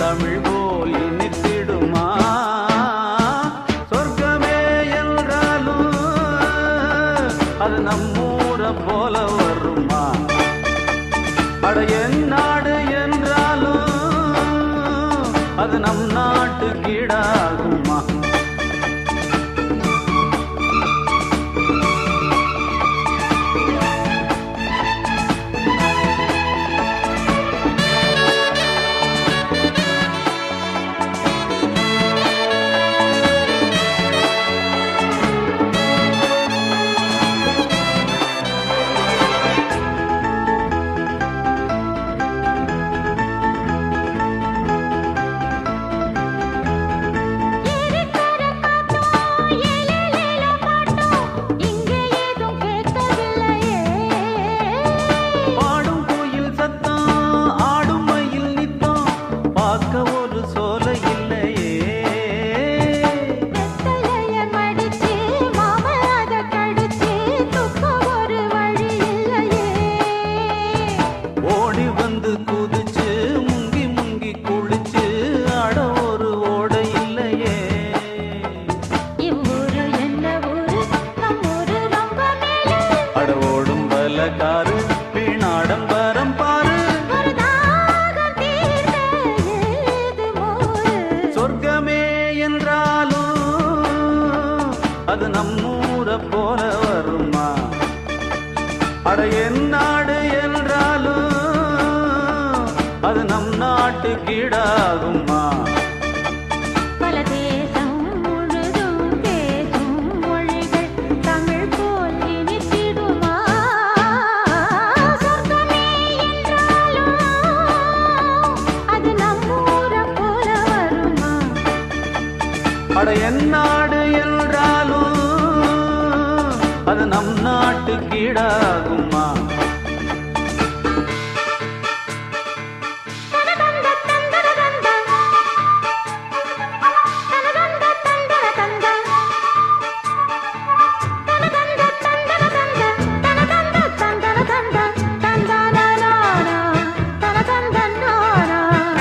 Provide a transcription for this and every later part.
தமிழ் போல் இனித்திடுமா சொர்க்கமே என்றாலும் அது நம்மூர போல வருமா அட என் நாடு என்றாலும் அது நம் நாட்டு கீடாகுமா ஏறிக்கர காத்தோம் ஏலேலேல பாட்டோம் இங்கே ஏதும் கேட்கவில்லையே பாடும் கோயில் சத்தம் ஆடும் மயில் நித்தம் பார்க்க ஒரு சோலை இல்லையே வெத்தலைய மடிச்சு மாம அத கடிச்சு துக்க ஒரு வழி இல்லையே ஓடி வந்து குதிச்சு முங்கி முங்கி குளிச்சு ஆட ஒரு ஓடை இல்லையே இவ்வூரு என்ன ஊரு நம் ஊரு ரொம்ப மேலே அட ஓடும் பலகாரு வீணாடம்பரம் பாரு ஒரு தாகம் தீர்க்க ஏது மோரு சொர்க்கமே என்றாலும் அது நம்மூர போல வருமா அட என் நாடு என்றாலும் அது நம் நாட்டு கீடாகுமா பல தேசம் முழுதும் பேசும் மொழிகள் தமிழ் போல் இனித்திடுமா சொர்க்கமே என்றாலும் அது நம்மூர போல வருமா அட என் நாடு என்றாலும் அது நம் நாட்டு கீடாகுமா தனதந்த தந்தர தந்த தனதந்த தந்தர தந்த தனதந்த தந்தர தந்த தனதந்த தந்தர தந்த தந்தானானா தனதந்தனானா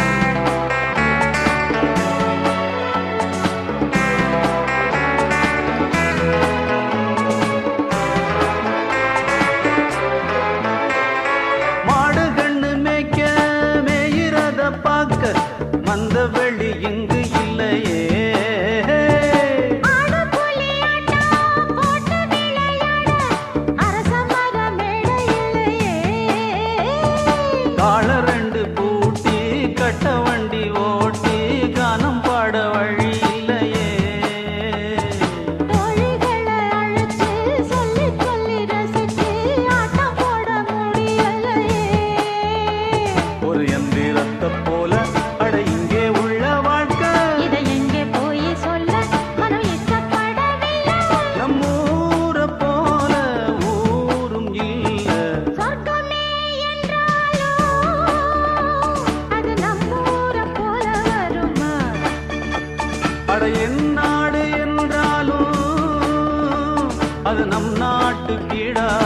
மாடு கண்ணு மேய்க்க மேயிறத பார்க்க மந்த வெளி இங்கு இல்லையே ஆடு புலி ஆட்டம் போட்டு விளையாட அரச மர மேடை இல்லையே கால ரெண்டு பூட்டி கட்ட வண்டி ஓட்டி கானம் பாட வழி இல்லையே தோழிகளை அழைச்சு சொல்லி சொல்லி ரசிச்சு ஆட்டம் போட முடியலையே ஒரு எந்திரத்தை போல அட இங்கே உள்ள வாழ்க்கை இதை எங்கே போய் சொல்ல மனம் இஷ்டப்படவில்லை நம்மூர போல ஊரும் இல்ல சொர்க்கமே என்றாலும் அது நம்மூர போல வருமா அட என் நாடு என்றாலும் அது நம் நாட்டு கீழா